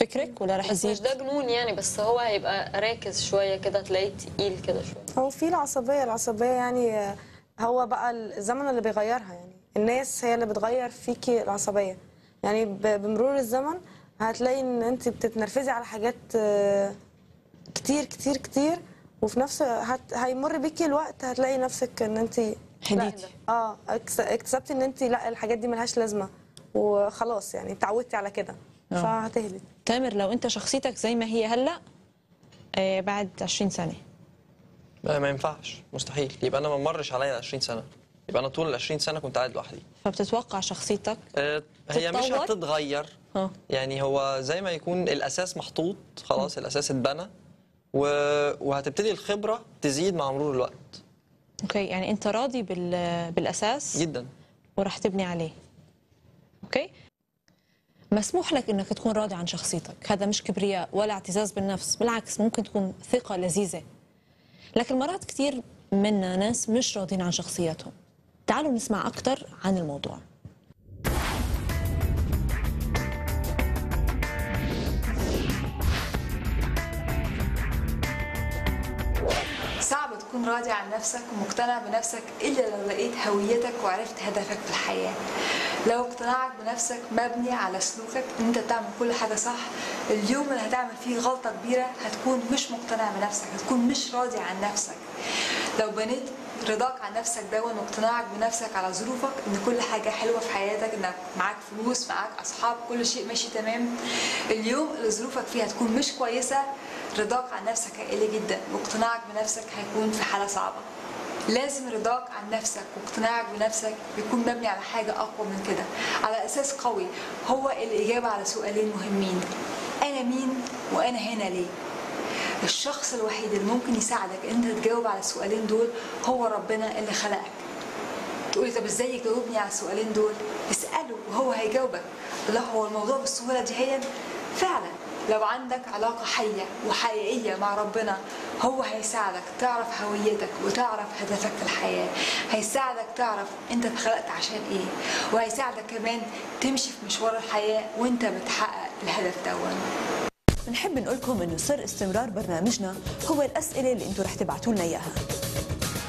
فكرك ولا رح بس مش يزيد ده جنون يعني بس هو هيبقى راكز شويه كده تلاقيه تقيل كده شويه هو في العصبية العصبية يعني آه، هو بقى الزمن اللي بيغيرها يعني الناس هي اللي بتغير فيكي العصبية يعني ب- بمرور الزمن هتلاقي ان انت بتتنرفزي على حاجات آه، كتير كتير كتير وفي نفس هت... هيمر بيكي الوقت هتلاقي نفسك ان انت حديتي اه اكس- اكتسبتي ان انت لا الحاجات دي ملهاش لازمة وخلاص يعني اتعودتي على كده آه. فهتهلك تامر لو انت شخصيتك زي ما هي هلا آه، بعد 20 سنه لا ما ينفعش مستحيل يبقى انا ما مرش عليا 20 سنه يبقى انا طول ال 20 سنه كنت قاعد لوحدي فبتتوقع شخصيتك آه، هي مش تتطور؟ هتتغير اه يعني هو زي ما يكون الاساس محطوط خلاص الاساس اتبنى و... وهتبتدي الخبره تزيد مع مرور الوقت اوكي يعني انت راضي بال... بالاساس جدا ورح تبني عليه اوكي مسموح لك انك تكون راضي عن شخصيتك هذا مش كبرياء ولا اعتزاز بالنفس بالعكس ممكن تكون ثقة لذيذة لكن مرات كثير منا ناس مش راضين عن شخصياتهم تعالوا نسمع أكثر عن الموضوع صعب تكون راضي عن نفسك ومقتنع بنفسك إلا لو لقيت هويتك وعرفت هدفك في الحياة لو اقتناعك بنفسك مبني على سلوكك ان انت بتعمل كل حاجة صح اليوم اللي هتعمل فيه غلطة كبيرة هتكون مش مقتنع بنفسك هتكون مش راضي عن نفسك لو بنيت رضاك عن نفسك دون واقتناعك بنفسك على ظروفك ان كل حاجة حلوة في حياتك انك معاك فلوس معاك اصحاب كل شيء ماشي تمام اليوم اللي ظروفك فيه هتكون مش كويسة رضاك عن نفسك هيقل جدا واقتناعك بنفسك هيكون في حالة صعبة لازم رضاك عن نفسك واقتناعك بنفسك يكون مبني على حاجة أقوى من كده على أساس قوي هو الإجابة على سؤالين مهمين أنا مين وأنا هنا ليه الشخص الوحيد اللي ممكن يساعدك انت تجاوب على السؤالين دول هو ربنا اللي خلقك تقولي طب ازاي يجاوبني على السؤالين دول اساله وهو هيجاوبك لا هو الموضوع بالسهوله دي هي فعلا لو عندك علاقة حية وحقيقية مع ربنا هو هيساعدك تعرف هويتك وتعرف هدفك في الحياة هيساعدك تعرف انت اتخلقت عشان ايه وهيساعدك كمان تمشي في مشوار الحياة وانت بتحقق الهدف دون بنحب نقول لكم انه سر استمرار برنامجنا هو الاسئله اللي انتم رح تبعتوا لنا اياها